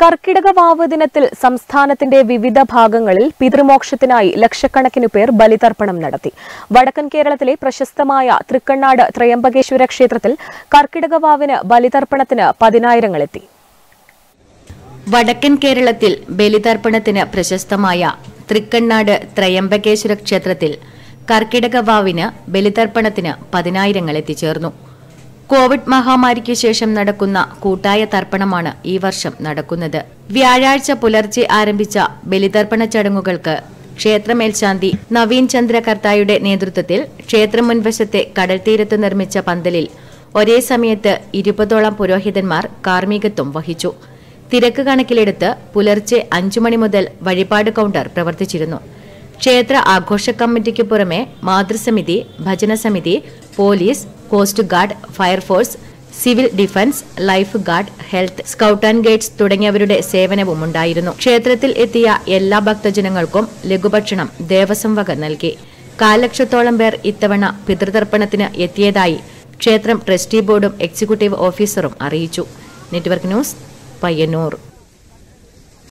കർക്കിടക വാവ് ദിനത്തിൽ സംസ്ഥാനത്തിന്റെ വിവിധ ഭാഗങ്ങളിൽ പിതൃമോക്ഷത്തിനായി ലക്ഷക്കണക്കിന് പേർ ബലിതർപ്പണം നടത്തി വടക്കൻ കേരളത്തിലെ പ്രശസ്തമായ തൃക്കണ്ണാട് ത്രയംബകേശ്വര ക്ഷേത്രത്തിൽ കർക്കിടക വാവിന് ബലിതർപ്പണത്തിന് പതിനായിരങ്ങളെത്തി വടക്കൻ കേരളത്തിൽ ബലിതർപ്പണത്തിന് പ്രശസ്തമായ തൃക്കണ്ണാട് ത്രയംബകേശ്വര ക്ഷേത്രത്തിൽ കർക്കിടക വാവിന് ബലിതർപ്പണത്തിന് പതിനായിരങ്ങൾ എത്തിച്ചേർന്നു കോവിഡ് മഹാമാരിക്ക് ശേഷം നടക്കുന്ന കൂട്ടായ തർപ്പണമാണ് ഈ വർഷം നടക്കുന്നത് വ്യാഴാഴ്ച പുലർച്ചെ ആരംഭിച്ച ബലിതർപ്പണ ചടങ്ങുകൾക്ക് ക്ഷേത്രമേൽശാന്തി നവീൻ ചന്ദ്ര കർത്തായുടെ നേതൃത്വത്തിൽ ക്ഷേത്രം മുൻവശത്തെ കടൽത്തീരത്ത് നിർമ്മിച്ച പന്തലിൽ ഒരേ സമയത്ത് ഇരുപതോളം പുരോഹിതന്മാർ കാർമ്മികത്വം വഹിച്ചു തിരക്ക് കണക്കിലെടുത്ത് പുലർച്ചെ അഞ്ചു മണി മുതൽ വഴിപാട് കൗണ്ടർ പ്രവർത്തിച്ചിരുന്നു ക്ഷേത്ര ആഘോഷ കമ്മിറ്റിക്ക് പുറമെ മാതൃസമിതി ഭജനസമിതി police coast guard fire force civil defence life guard health scout and guides തുടങ്ങിയവരുടെ സേവനവും ഉണ്ടായിരുന്നു ക്ഷേത്രത്തിൽ എത്തിയ എല്ലാ ഭക്തജനങ്ങൾക്കും ലഘുഭക്ഷണം ദേവസ്വം വക നൽകി കാൽ ലക്ഷത്തോളം പേർ ഇത്തവണ പിതൃതർപ്പണത്തിന് എത്തിയതായി ക്ഷേത്രം ട്രസ്റ്റി ബോർഡും എക്സിക്യൂട്ടീവ് ഓഫീസറും അറിയിച്ചു നെറ്റ്വർക്ക് ന്യൂസ് പയ്യന്നൂർ